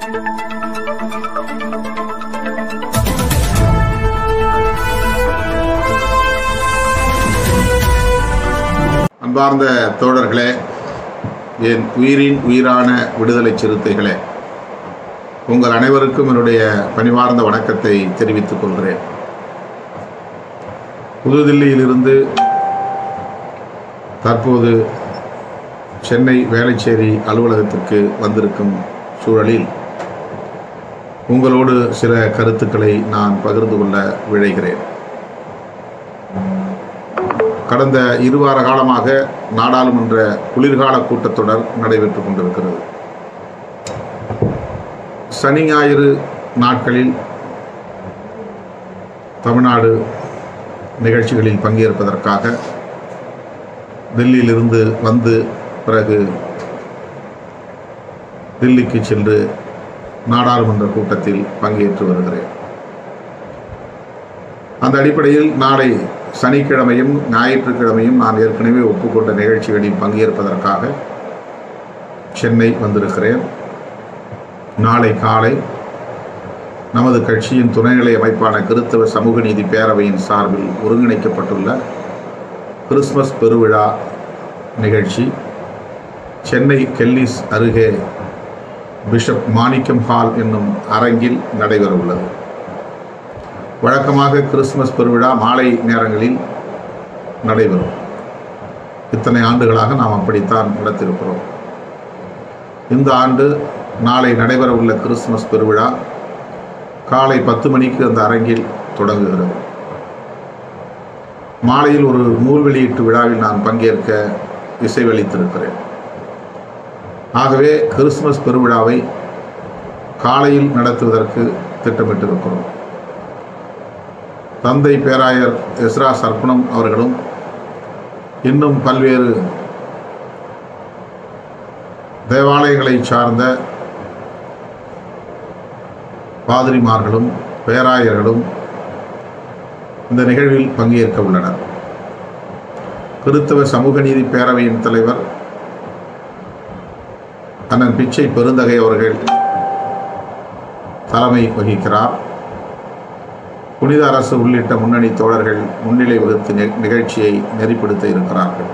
அன்பார்ந்த தோழர்களே என் உயிரின் உயிரான விடுதலை சிறுத்தைகளே உங்கள் அனைவருக்கும் என்னுடைய பணிவார்ந்த வணக்கத்தை தெரிவித்துக் கொள்கிறேன் புதுதில்லியிலிருந்து தற்போது சென்னை வேளச்சேரி அலுவலகத்திற்கு வந்திருக்கும் சூழலில் உங்களோடு சில கருத்துக்களை நான் பகிர்ந்து கொள்ள விழைகிறேன் கடந்த இருவார காலமாக நாடாளுமன்ற குளிர்கால கூட்டத்தொடர் நடைபெற்றுக் கொண்டிருக்கிறது சனி ஞாயிறு நாட்களில் தமிழ்நாடு நிகழ்ச்சிகளில் பங்கேற்பதற்காக தில்லியிலிருந்து வந்து பிறகு தில்லிக்கு சென்று நாடாளுமன்ற கூட்டத்தில் பங்கேற்று வருகிறேன் அந்த அடிப்படையில் நாளை சனிக்கிழமையும் ஞாயிற்றுக்கிழமையும் நான் ஏற்கனவே ஒப்புக்கொண்ட நிகழ்ச்சிகளில் பங்கேற்பதற்காக சென்னை வந்திருக்கிறேன் நாளை காலை நமது கட்சியின் துணைநிலை அமைப்பான கிறித்தவ சமூக நீதி பேரவையின் சார்பில் ஒருங்கிணைக்கப்பட்டுள்ள கிறிஸ்மஸ் பெருவிழா நிகழ்ச்சி சென்னை கெல்லிஸ் அருகே பிஷப் மாணிக்கம் ஹால் என்னும் அரங்கில் நடைபெற உள்ளது வழக்கமாக கிறிஸ்துமஸ் பெருவிழா மாலை நேரங்களில் நடைபெறும் இத்தனை ஆண்டுகளாக நாம் அப்படித்தான் நடத்திருக்கிறோம் இந்த ஆண்டு நாளை நடைபெற உள்ள கிறிஸ்துமஸ் பெருவிழா காலை பத்து மணிக்கு அந்த அரங்கில் தொடங்குகிறது மாலையில் ஒரு நூல் வெளியீட்டு விழாவில் நான் பங்கேற்க இசைவளித்திருக்கிறேன் ஆகவே கிறிஸ்துமஸ் பெருவிழாவை காலையில் நடத்துவதற்கு திட்டமிட்டிருக்கிறோம் தந்தை பேராயர் எஸ்ரா சர்ப்பணம் அவர்களும் இன்னும் பல்வேறு தேவாலயங்களை சார்ந்த பாதிரிமார்களும் பேராயர்களும் இந்த நிகழ்வில் பங்கேற்க உள்ளனர் கிறித்தவ சமூக நீதி பேரவையின் தலைவர் அண்ணன் பிச்சை பெருந்தகை அவர்கள் தலைமை வகிக்கிறார் புனித அரசு உள்ளிட்ட முன்னணி தோழர்கள் முன்னிலை வகுத்து நி- நிகழ்ச்சியை நெறிப்படுத்த இருக்கிறார்கள்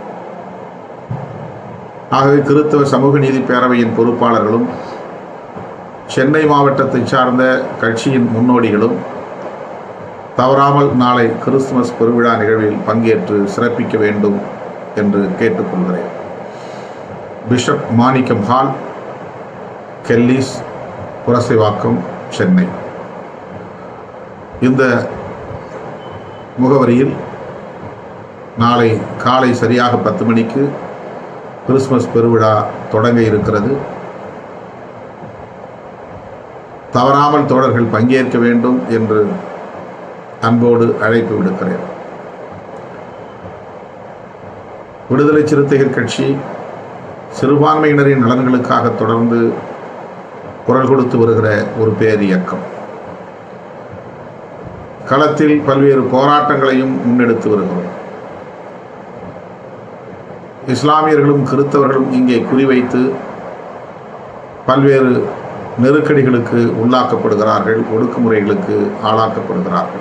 ஆகவே கிறித்தவ சமூக நீதி பேரவையின் பொறுப்பாளர்களும் சென்னை மாவட்டத்தை சார்ந்த கட்சியின் முன்னோடிகளும் தவறாமல் நாளை கிறிஸ்துமஸ் பெருவிழா நிகழ்வில் பங்கேற்று சிறப்பிக்க வேண்டும் என்று கேட்டுக்கொள்கிறேன் பிஷப் மாணிக்கம் ஹால் கெல்லிஸ் புரசைவாக்கம் சென்னை இந்த முகவரியில் நாளை காலை சரியாக பத்து மணிக்கு கிறிஸ்மஸ் பெருவிழா தொடங்க இருக்கிறது தவறாமல் தோழர்கள் பங்கேற்க வேண்டும் என்று அன்போடு அழைப்பு விடுக்கிறேன் விடுதலை சிறுத்தைகள் கட்சி சிறுபான்மையினரின் நலன்களுக்காக தொடர்ந்து குரல் கொடுத்து வருகிற ஒரு பேர் இயக்கம் களத்தில் பல்வேறு போராட்டங்களையும் முன்னெடுத்து வருகிறோம் இஸ்லாமியர்களும் கிறித்தவர்களும் இங்கே குறிவைத்து பல்வேறு நெருக்கடிகளுக்கு உள்ளாக்கப்படுகிறார்கள் ஒடுக்குமுறைகளுக்கு ஆளாக்கப்படுகிறார்கள்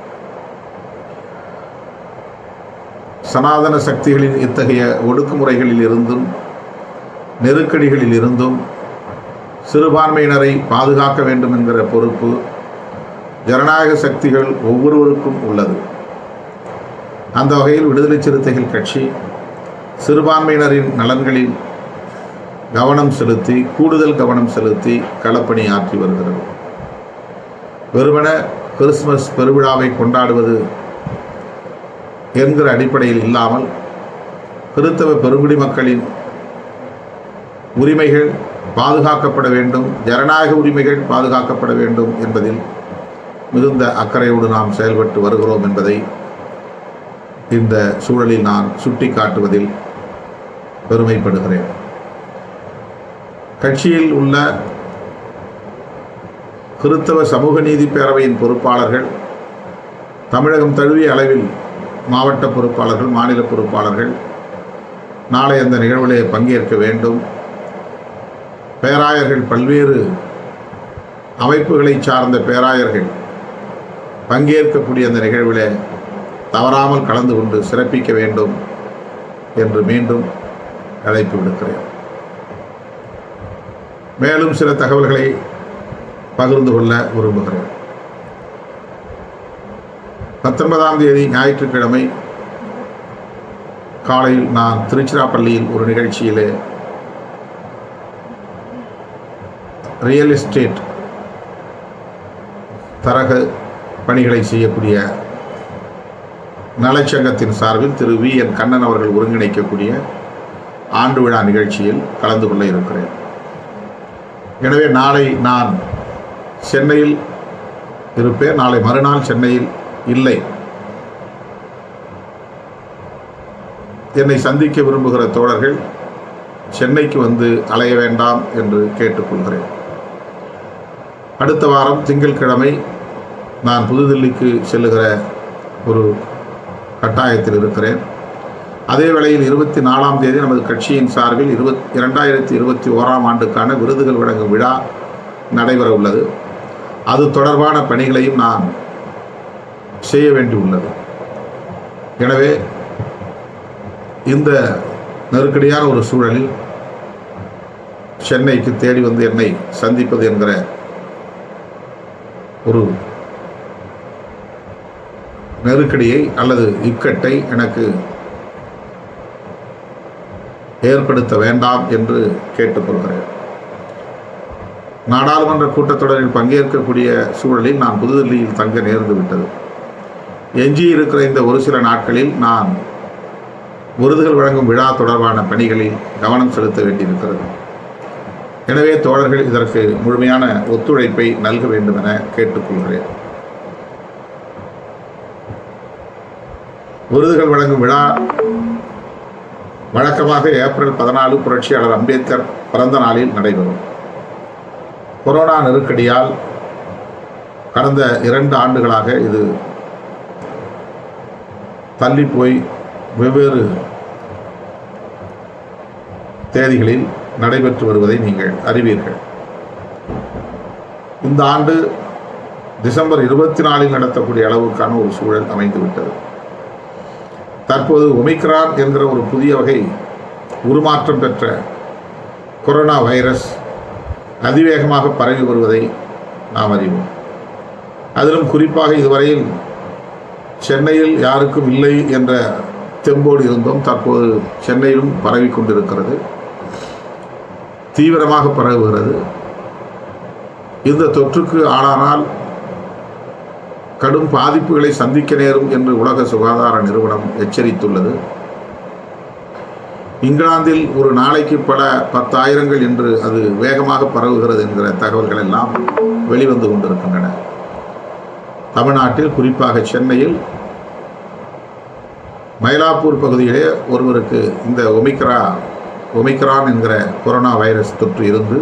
சனாதன சக்திகளின் இத்தகைய ஒடுக்குமுறைகளில் இருந்தும் நெருக்கடிகளில் இருந்தும் சிறுபான்மையினரை பாதுகாக்க வேண்டும் என்கிற பொறுப்பு ஜனநாயக சக்திகள் ஒவ்வொருவருக்கும் உள்ளது அந்த வகையில் விடுதலை சிறுத்தைகள் கட்சி சிறுபான்மையினரின் நலன்களில் கவனம் செலுத்தி கூடுதல் கவனம் செலுத்தி களப்பணி ஆற்றி வருகிறது வெறுமன கிறிஸ்துமஸ் பெருவிழாவை கொண்டாடுவது என்கிற அடிப்படையில் இல்லாமல் கிறித்தவ பெருங்குடி மக்களின் உரிமைகள் பாதுகாக்கப்பட வேண்டும் ஜனநாயக உரிமைகள் பாதுகாக்கப்பட வேண்டும் என்பதில் மிகுந்த அக்கறையோடு நாம் செயல்பட்டு வருகிறோம் என்பதை இந்த சூழலில் நான் சுட்டிக்காட்டுவதில் பெருமைப்படுகிறேன் கட்சியில் உள்ள கிறித்தவ சமூக நீதி பேரவையின் பொறுப்பாளர்கள் தமிழகம் தழுவிய அளவில் மாவட்ட பொறுப்பாளர்கள் மாநில பொறுப்பாளர்கள் நாளை அந்த நிகழ்விலே பங்கேற்க வேண்டும் பேராயர்கள் பல்வேறு அமைப்புகளை சார்ந்த பேராயர்கள் பங்கேற்கக்கூடிய அந்த நிகழ்வில் தவறாமல் கலந்து கொண்டு சிறப்பிக்க வேண்டும் என்று மீண்டும் அழைப்பு விடுக்கிறேன் மேலும் சில தகவல்களை பகிர்ந்து கொள்ள விரும்புகிறேன் பத்தொன்பதாம் தேதி ஞாயிற்றுக்கிழமை காலையில் நான் திருச்சிராப்பள்ளியில் ஒரு நிகழ்ச்சியிலே ரியல் எஸ்டேட் தரக பணிகளை செய்யக்கூடிய நலச்சங்கத்தின் சார்பில் திரு வி என் கண்ணன் அவர்கள் ஒருங்கிணைக்கக்கூடிய ஆண்டு விழா நிகழ்ச்சியில் கலந்து கொள்ள இருக்கிறேன் எனவே நாளை நான் சென்னையில் இருப்பேன் நாளை மறுநாள் சென்னையில் இல்லை என்னை சந்திக்க விரும்புகிற தோழர்கள் சென்னைக்கு வந்து அலைய வேண்டாம் என்று கேட்டுக்கொள்கிறேன் அடுத்த வாரம் திங்கட்கிழமை நான் புதுதில்லிக்கு செல்லுகிற ஒரு கட்டாயத்தில் இருக்கிறேன் அதே வேளையில் இருபத்தி நாலாம் தேதி நமது கட்சியின் சார்பில் இருபத் இரண்டாயிரத்தி இருபத்தி ஓராம் ஆண்டுக்கான விருதுகள் வழங்கும் விழா நடைபெற உள்ளது அது தொடர்பான பணிகளையும் நான் செய்ய வேண்டியுள்ளது எனவே இந்த நெருக்கடியான ஒரு சூழலில் சென்னைக்கு தேடி வந்து என்னை சந்திப்பது என்கிற ஒரு நெருக்கடியை அல்லது இக்கட்டை எனக்கு ஏற்படுத்த வேண்டாம் என்று கேட்டுக்கொள்கிறேன் நாடாளுமன்ற கூட்டத்தொடரில் பங்கேற்கக்கூடிய சூழலில் நான் புதுதில்லியில் தங்க நேர்ந்து விட்டது எஞ்சி இருக்கிற இந்த ஒரு சில நாட்களில் நான் விருதுகள் வழங்கும் விழா தொடர்பான பணிகளில் கவனம் செலுத்த வேண்டியிருக்கிறது எனவே தோழர்கள் இதற்கு முழுமையான ஒத்துழைப்பை நல்க வேண்டும் என கேட்டுக்கொள்கிறேன் விருதுகள் வழங்கும் விழா வழக்கமாக ஏப்ரல் பதினாலு புரட்சியாளர் அம்பேத்கர் பிறந்த நாளில் நடைபெறும் கொரோனா நெருக்கடியால் கடந்த இரண்டு ஆண்டுகளாக இது தள்ளி போய் வெவ்வேறு தேதிகளில் நடைபெற்று வருவதை நீங்கள் அறிவீர்கள் இந்த ஆண்டு டிசம்பர் இருபத்தி நாலில் நடத்தக்கூடிய அளவுக்கான ஒரு சூழல் அமைந்துவிட்டது தற்போது ஒமிக்ரான் என்கிற ஒரு புதிய வகை உருமாற்றம் பெற்ற கொரோனா வைரஸ் அதிவேகமாக பரவி வருவதை நாம் அறிவோம் அதிலும் குறிப்பாக இதுவரையில் சென்னையில் யாருக்கும் இல்லை என்ற தெம்போடு இருந்தோம் தற்போது சென்னையிலும் பரவி கொண்டிருக்கிறது தீவிரமாக பரவுகிறது இந்த தொற்றுக்கு ஆளானால் கடும் பாதிப்புகளை சந்திக்க நேரும் என்று உலக சுகாதார நிறுவனம் எச்சரித்துள்ளது இங்கிலாந்தில் ஒரு நாளைக்கு பல பத்தாயிரங்கள் என்று அது வேகமாக பரவுகிறது என்கிற தகவல்கள் எல்லாம் வெளிவந்து கொண்டிருக்கின்றன தமிழ்நாட்டில் குறிப்பாக சென்னையில் மயிலாப்பூர் பகுதியிலே ஒருவருக்கு இந்த ஒமிக்ரா ஒமிக்ரான் என்கிற கொரோனா வைரஸ் தொற்று இருந்து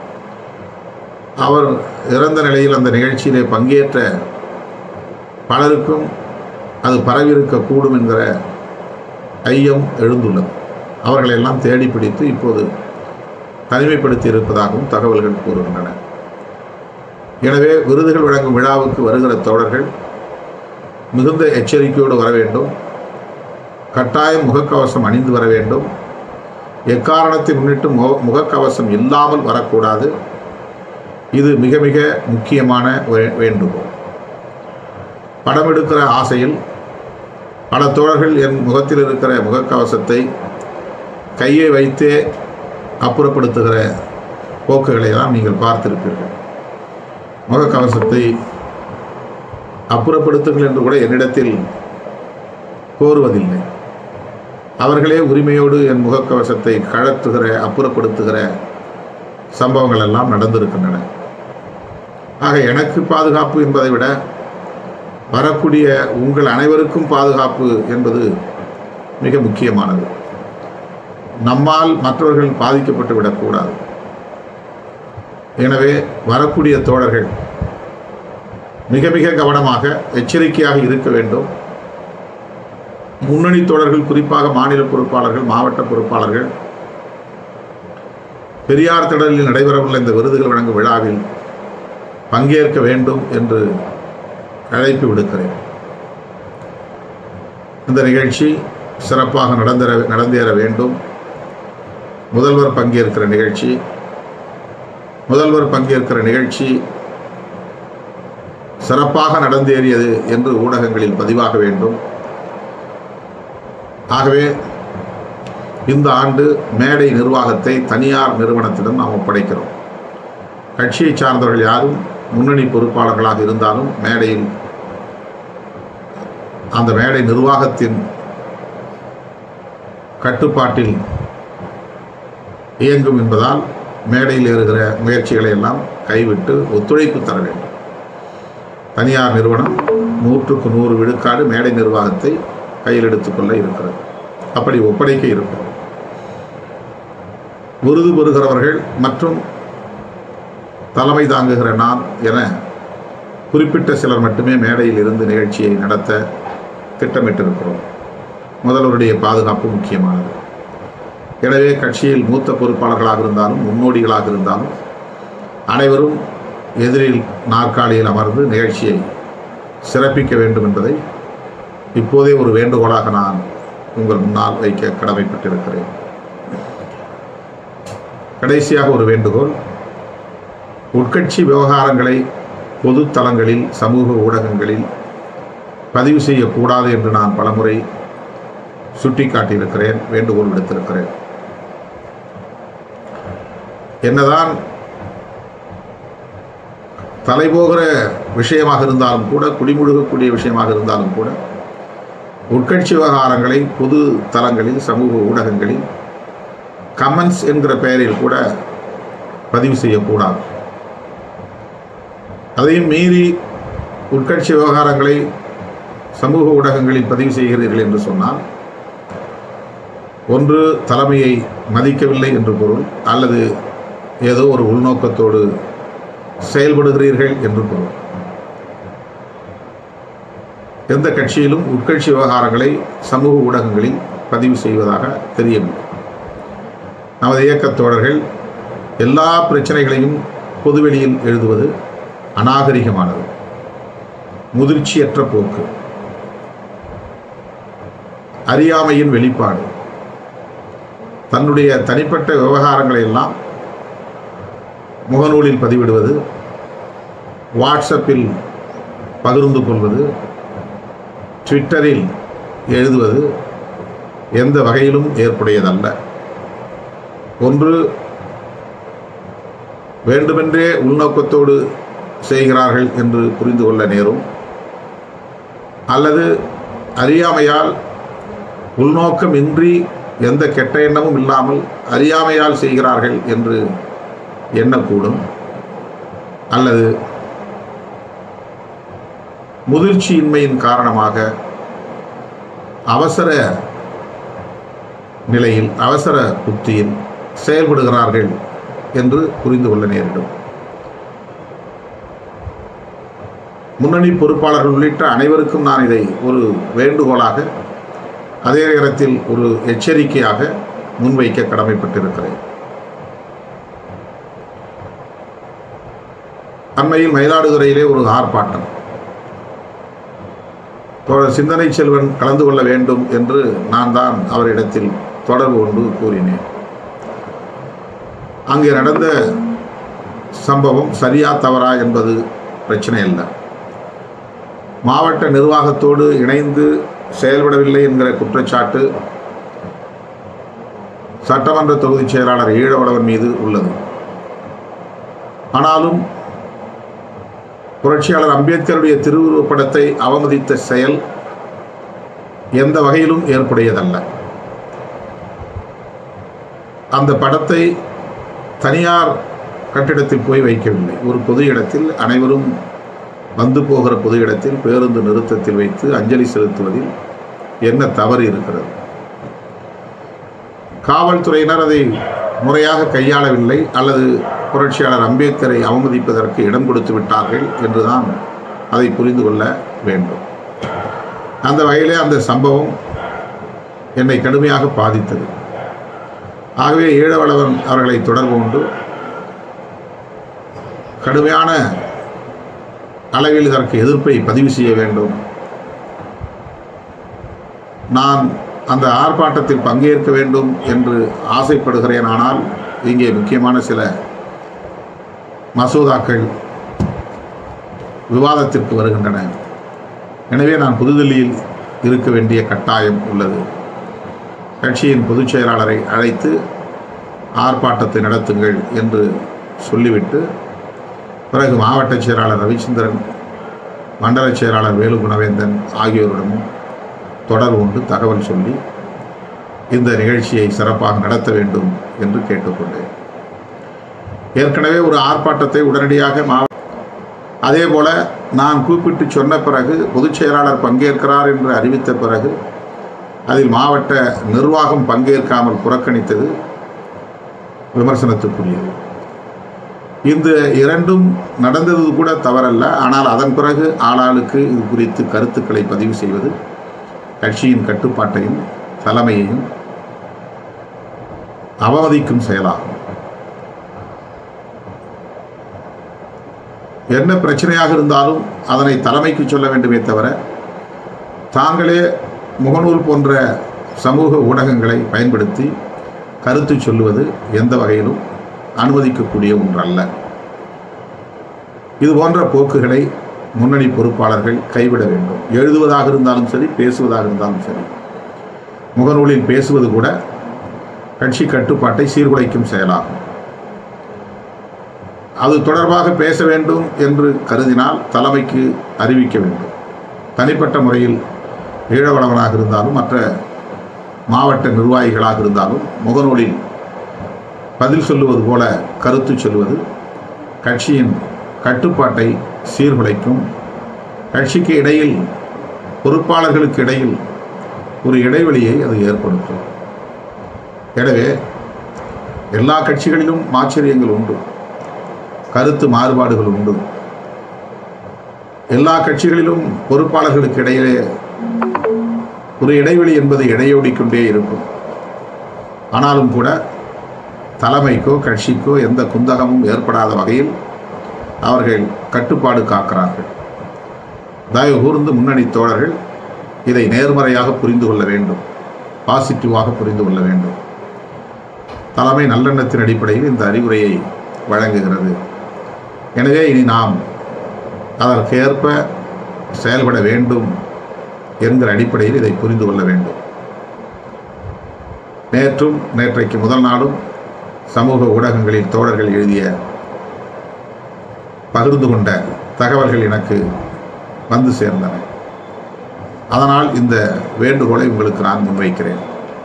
அவர் இறந்த நிலையில் அந்த நிகழ்ச்சியிலே பங்கேற்ற பலருக்கும் அது பரவியிருக்கக்கூடும் என்கிற ஐயம் எழுந்துள்ளது அவர்களெல்லாம் தேடி பிடித்து இப்போது தனிமைப்படுத்தி இருப்பதாகவும் தகவல்கள் கூறுகின்றன எனவே விருதுகள் வழங்கும் விழாவுக்கு வருகிற தோழர்கள் மிகுந்த எச்சரிக்கையோடு வர வேண்டும் கட்டாயம் முகக்கவசம் அணிந்து வர வேண்டும் எக்காரணத்தை முன்னிட்டு முக முகக்கவசம் இல்லாமல் வரக்கூடாது இது மிக மிக முக்கியமான வே- வேண்டுகோள் படம் எடுக்கிற ஆசையில் பல தோழர்கள் என் முகத்தில் இருக்கிற முகக்கவசத்தை கையை வைத்தே அப்புறப்படுத்துகிற போக்குகளை எல்லாம் நீங்கள் பார்த்திருப்பீர்கள் முகக்கவசத்தை அப்புறப்படுத்துங்கள் என்று கூட என்னிடத்தில் கோருவதில்லை அவர்களே உரிமையோடு என் முகக்கவசத்தை கழற்றுகிற அப்புறப்படுத்துகிற சம்பவங்கள் எல்லாம் நடந்திருக்கின்றன ஆக எனக்கு பாதுகாப்பு என்பதை விட வரக்கூடிய உங்கள் அனைவருக்கும் பாதுகாப்பு என்பது மிக முக்கியமானது நம்மால் மற்றவர்கள் பாதிக்கப்பட்டு விடக்கூடாது எனவே வரக்கூடிய தோழர்கள் மிக மிக கவனமாக எச்சரிக்கையாக இருக்க வேண்டும் முன்னணி தோழர்கள் குறிப்பாக மாநில பொறுப்பாளர்கள் மாவட்ட பொறுப்பாளர்கள் பெரியார் திடலில் நடைபெறவுள்ள இந்த விருதுகள் வழங்கும் விழாவில் பங்கேற்க வேண்டும் என்று அழைப்பு விடுக்கிறேன் இந்த நிகழ்ச்சி சிறப்பாக நடந்தேற நடந்தேற வேண்டும் முதல்வர் பங்கேற்கிற நிகழ்ச்சி முதல்வர் பங்கேற்கிற நிகழ்ச்சி சிறப்பாக நடந்தேறியது என்று ஊடகங்களில் பதிவாக வேண்டும் ஆகவே இந்த ஆண்டு மேடை நிர்வாகத்தை தனியார் நிறுவனத்திடம் நாம் ஒப்படைக்கிறோம் கட்சியை சார்ந்தவர்கள் யாரும் முன்னணி பொறுப்பாளர்களாக இருந்தாலும் மேடையில் அந்த மேடை நிர்வாகத்தின் கட்டுப்பாட்டில் இயங்கும் என்பதால் மேடையில் ஏறுகிற முயற்சிகளை எல்லாம் கைவிட்டு ஒத்துழைப்பு தர வேண்டும் தனியார் நிறுவனம் நூற்றுக்கு நூறு விழுக்காடு மேடை நிர்வாகத்தை கையில் எடுத்துக்கொள்ள இருக்கிறது அப்படி ஒப்படைக்க இருக்கிறது விருது பெறுகிறவர்கள் மற்றும் தலைமை தாங்குகிற நான் என குறிப்பிட்ட சிலர் மட்டுமே மேடையில் இருந்து நிகழ்ச்சியை நடத்த திட்டமிட்டிருக்கிறோம் முதல்வருடைய பாதுகாப்பு முக்கியமானது எனவே கட்சியில் மூத்த பொறுப்பாளர்களாக இருந்தாலும் முன்னோடிகளாக இருந்தாலும் அனைவரும் எதிரில் நாற்காலியில் அமர்ந்து நிகழ்ச்சியை சிறப்பிக்க வேண்டும் என்பதை இப்போதே ஒரு வேண்டுகோளாக நான் உங்கள் முன்னால் வைக்க கடமைப்பட்டிருக்கிறேன் கடைசியாக ஒரு வேண்டுகோள் உட்கட்சி விவகாரங்களை பொது தளங்களில் சமூக ஊடகங்களில் பதிவு செய்யக்கூடாது என்று நான் பலமுறை சுட்டிக்காட்டியிருக்கிறேன் வேண்டுகோள் விடுத்திருக்கிறேன் என்னதான் தலைபோகிற விஷயமாக இருந்தாலும் கூட குடிமுழுகக்கூடிய விஷயமாக இருந்தாலும் கூட உட்கட்சி விவகாரங்களை பொது தளங்களில் சமூக ஊடகங்களில் கமெண்ட்ஸ் என்கிற பெயரில் கூட பதிவு செய்யக்கூடாது அதையும் மீறி உட்கட்சி விவகாரங்களை சமூக ஊடகங்களில் பதிவு செய்கிறீர்கள் என்று சொன்னால் ஒன்று தலைமையை மதிக்கவில்லை என்று பொருள் அல்லது ஏதோ ஒரு உள்நோக்கத்தோடு செயல்படுகிறீர்கள் என்று பொருள் எந்த கட்சியிலும் உட்கட்சி விவகாரங்களை சமூக ஊடகங்களில் பதிவு செய்வதாக தெரியவில்லை நமது இயக்கத் தோழர்கள் எல்லா பிரச்சனைகளையும் பொதுவெளியில் எழுதுவது அநாகரிகமானது முதிர்ச்சியற்ற போக்கு அறியாமையின் வெளிப்பாடு தன்னுடைய தனிப்பட்ட விவகாரங்களை எல்லாம் முகநூலில் பதிவிடுவது வாட்ஸ்அப்பில் பகிர்ந்து கொள்வது ட்விட்டரில் எழுதுவது எந்த வகையிலும் ஏற்புடையதல்ல ஒன்று வேண்டுமென்றே உள்நோக்கத்தோடு செய்கிறார்கள் என்று புரிந்து கொள்ள நேரும் அல்லது அறியாமையால் உள்நோக்கமின்றி எந்த கெட்ட எண்ணமும் இல்லாமல் அறியாமையால் செய்கிறார்கள் என்று எண்ணக்கூடும் அல்லது முதிர்ச்சியின்மையின் காரணமாக அவசர நிலையில் அவசர புத்தியில் செயல்படுகிறார்கள் என்று புரிந்து கொள்ள நேரிடும் முன்னணி பொறுப்பாளர்கள் உள்ளிட்ட அனைவருக்கும் நான் இதை ஒரு வேண்டுகோளாக அதே நேரத்தில் ஒரு எச்சரிக்கையாக முன்வைக்க கடமைப்பட்டிருக்கிறேன் அண்மையில் மயிலாடுதுறையிலே ஒரு ஆர்ப்பாட்டம் தோழர் சிந்தனை செல்வன் கலந்து கொள்ள வேண்டும் என்று நான் தான் அவரிடத்தில் தொடர்பு கொண்டு கூறினேன் அங்கே நடந்த சம்பவம் சரியா தவறா என்பது பிரச்சனை அல்ல மாவட்ட நிர்வாகத்தோடு இணைந்து செயல்படவில்லை என்கிற குற்றச்சாட்டு சட்டமன்ற தொகுதி செயலாளர் ஈழவளவன் மீது உள்ளது ஆனாலும் புரட்சியாளர் அம்பேத்கருடைய திருவுருவப் படத்தை அவமதித்த செயல் எந்த வகையிலும் ஏற்புடையதல்ல அந்த படத்தை தனியார் கட்டிடத்தில் போய் வைக்கவில்லை ஒரு பொது இடத்தில் அனைவரும் வந்து போகிற பொது இடத்தில் பேருந்து நிறுத்தத்தில் வைத்து அஞ்சலி செலுத்துவதில் என்ன தவறு இருக்கிறது காவல்துறையினர் அதை முறையாக கையாளவில்லை அல்லது புரட்சியாளர் அம்பேத்கரை அவமதிப்பதற்கு இடம் கொடுத்து விட்டார்கள் என்றுதான் அதை புரிந்து கொள்ள வேண்டும் அந்த வகையிலே அந்த சம்பவம் என்னை கடுமையாக பாதித்தது ஆகவே ஈழவளவன் அவர்களை தொடர்பு கொண்டு கடுமையான அளவில் இதற்கு எதிர்ப்பை பதிவு செய்ய வேண்டும் நான் அந்த ஆர்ப்பாட்டத்தில் பங்கேற்க வேண்டும் என்று ஆசைப்படுகிறேன் ஆனால் இங்கே முக்கியமான சில மசோதாக்கள் விவாதத்திற்கு வருகின்றன எனவே நான் புதுதில்லியில் இருக்க வேண்டிய கட்டாயம் உள்ளது கட்சியின் பொதுச் செயலாளரை அழைத்து ஆர்ப்பாட்டத்தை நடத்துங்கள் என்று சொல்லிவிட்டு பிறகு மாவட்ட செயலாளர் ரவிச்சந்திரன் மண்டல செயலாளர் வேலு குணவேந்தன் ஆகியோரிடமும் தொடர்பு கொண்டு தகவல் சொல்லி இந்த நிகழ்ச்சியை சிறப்பாக நடத்த வேண்டும் என்று கேட்டுக்கொண்டேன் ஏற்கனவே ஒரு ஆர்ப்பாட்டத்தை உடனடியாக மாவட்ட அதே போல நான் கூப்பிட்டு சொன்ன பிறகு பொதுச் செயலாளர் பங்கேற்கிறார் என்று அறிவித்த பிறகு அதில் மாவட்ட நிர்வாகம் பங்கேற்காமல் புறக்கணித்தது விமர்சனத்துக்குரியது இந்த இரண்டும் நடந்தது கூட தவறல்ல ஆனால் அதன் பிறகு ஆளாளுக்கு இது குறித்து கருத்துக்களை பதிவு செய்வது கட்சியின் கட்டுப்பாட்டையும் தலைமையையும் அவமதிக்கும் செயலாகும் என்ன பிரச்சனையாக இருந்தாலும் அதனை தலைமைக்கு சொல்ல வேண்டுமே தவிர தாங்களே முகநூல் போன்ற சமூக ஊடகங்களை பயன்படுத்தி கருத்து சொல்லுவது எந்த வகையிலும் அனுமதிக்கக்கூடிய ஒன்றல்ல இது போன்ற போக்குகளை முன்னணி பொறுப்பாளர்கள் கைவிட வேண்டும் எழுதுவதாக இருந்தாலும் சரி பேசுவதாக இருந்தாலும் சரி முகநூலில் பேசுவது கூட கட்சி கட்டுப்பாட்டை சீர்குலைக்கும் செயலாகும் அது தொடர்பாக பேச வேண்டும் என்று கருதினால் தலைமைக்கு அறிவிக்க வேண்டும் தனிப்பட்ட முறையில் ஈழவளவனாக இருந்தாலும் மற்ற மாவட்ட நிர்வாகிகளாக இருந்தாலும் முகநூலில் பதில் சொல்லுவது போல கருத்து சொல்வது கட்சியின் கட்டுப்பாட்டை சீர்குலைக்கும் கட்சிக்கு இடையில் பொறுப்பாளர்களுக்கு இடையில் ஒரு இடைவெளியை அது ஏற்படுத்தும் எனவே எல்லா கட்சிகளிலும் ஆச்சரியங்கள் உண்டு கருத்து மாறுபாடுகள் உண்டு எல்லா கட்சிகளிலும் பொறுப்பாளர்களுக்கு இடையிலே ஒரு இடைவெளி என்பது இடையோடிக்கொண்டே இருக்கும் ஆனாலும் கூட தலைமைக்கோ கட்சிக்கோ எந்த குந்தகமும் ஏற்படாத வகையில் அவர்கள் கட்டுப்பாடு காக்கிறார்கள் தயவு கூர்ந்து முன்னணி தோழர்கள் இதை நேர்மறையாக புரிந்து கொள்ள வேண்டும் பாசிட்டிவாக புரிந்து கொள்ள வேண்டும் தலைமை நல்லெண்ணத்தின் அடிப்படையில் இந்த அறிவுரையை வழங்குகிறது எனவே இனி நாம் அதற்கேற்ப செயல்பட வேண்டும் என்கிற அடிப்படையில் இதை புரிந்து கொள்ள வேண்டும் நேற்றும் நேற்றைக்கு முதல் நாளும் சமூக ஊடகங்களில் தோழர்கள் எழுதிய பகிர்ந்து கொண்ட தகவல்கள் எனக்கு வந்து சேர்ந்தன அதனால் இந்த வேண்டுகோளை உங்களுக்கு நான் முன்வைக்கிறேன்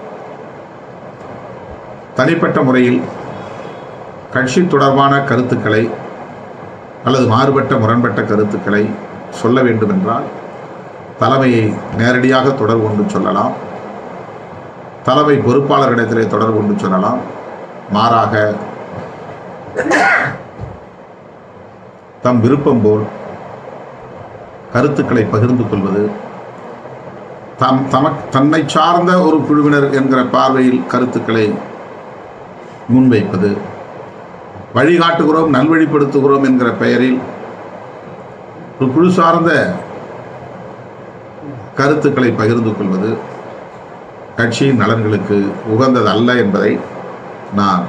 தனிப்பட்ட முறையில் கட்சி தொடர்பான கருத்துக்களை அல்லது மாறுபட்ட முரண்பட்ட கருத்துக்களை சொல்ல வேண்டுமென்றால் தலைமையை நேரடியாக தொடர்பு கொண்டு சொல்லலாம் தலைமை பொறுப்பாளர்களிடத்திலே தொடர்பு கொண்டு சொல்லலாம் மாறாக தம் விருப்பம் போல் கருத்துக்களை பகிர்ந்து கொள்வது தம் தம தன்னை சார்ந்த ஒரு குழுவினர் என்கிற பார்வையில் கருத்துக்களை முன்வைப்பது வழிகாட்டுகிறோம் நல்வழிப்படுத்துகிறோம் என்கிற பெயரில் ஒரு குழு சார்ந்த கருத்துக்களை பகிர்ந்து கொள்வது கட்சியின் நலன்களுக்கு உகந்தது அல்ல என்பதை நான்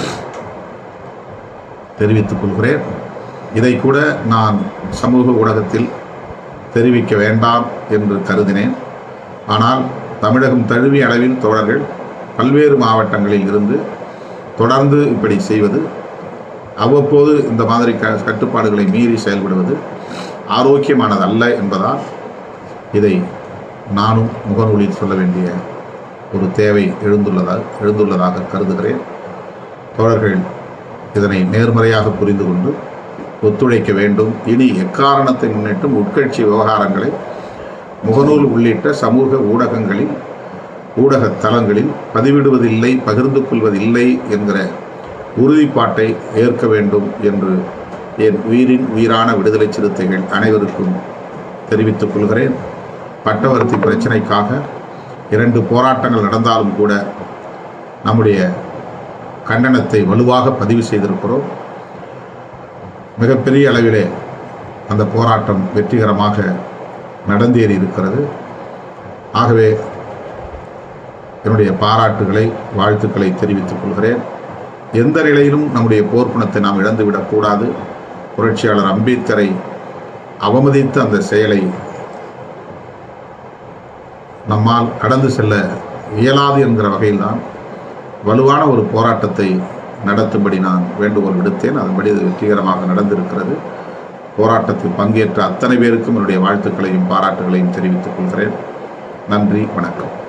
தெரிவித்துக் கொள்கிறேன் இதை கூட நான் சமூக ஊடகத்தில் தெரிவிக்க வேண்டாம் என்று கருதினேன் ஆனால் தமிழகம் தழுவிய அளவில் தோழர்கள் பல்வேறு மாவட்டங்களில் இருந்து தொடர்ந்து இப்படி செய்வது அவ்வப்போது இந்த மாதிரி க கட்டுப்பாடுகளை மீறி செயல்படுவது ஆரோக்கியமானது அல்ல என்பதால் இதை நானும் முகநூலில் சொல்ல வேண்டிய ஒரு தேவை எழுந்துள்ளதாக எழுந்துள்ளதாக கருதுகிறேன் தோழர்கள் இதனை நேர்மறையாக புரிந்து கொண்டு ஒத்துழைக்க வேண்டும் இனி எக்காரணத்தை முன்னிட்டும் உட்கட்சி விவகாரங்களை முகநூல் உள்ளிட்ட சமூக ஊடகங்களில் ஊடக தளங்களில் பதிவிடுவதில்லை பகிர்ந்து கொள்வதில்லை என்கிற உறுதிப்பாட்டை ஏற்க வேண்டும் என்று என் உயிரின் உயிரான விடுதலை சிறுத்தைகள் அனைவருக்கும் தெரிவித்துக் கொள்கிறேன் பட்டவர்த்தி பிரச்சனைக்காக இரண்டு போராட்டங்கள் நடந்தாலும் கூட நம்முடைய கண்டனத்தை வலுவாக பதிவு செய்திருக்கிறோம் மிகப்பெரிய அளவிலே அந்த போராட்டம் வெற்றிகரமாக நடந்தேறி இருக்கிறது ஆகவே என்னுடைய பாராட்டுகளை வாழ்த்துக்களை தெரிவித்துக் கொள்கிறேன் எந்த நிலையிலும் நம்முடைய போர்க்குணத்தை நாம் இழந்துவிடக்கூடாது புரட்சியாளர் அம்பேத்கரை அவமதித்த அந்த செயலை நம்மால் கடந்து செல்ல இயலாது என்கிற வகையில்தான் வலுவான ஒரு போராட்டத்தை நடத்தும்படி நான் வேண்டுகோள் விடுத்தேன் அதன்படி அது வெற்றிகரமாக நடந்திருக்கிறது போராட்டத்தில் பங்கேற்ற அத்தனை பேருக்கும் என்னுடைய வாழ்த்துக்களையும் பாராட்டுகளையும் தெரிவித்துக் கொள்கிறேன் நன்றி வணக்கம்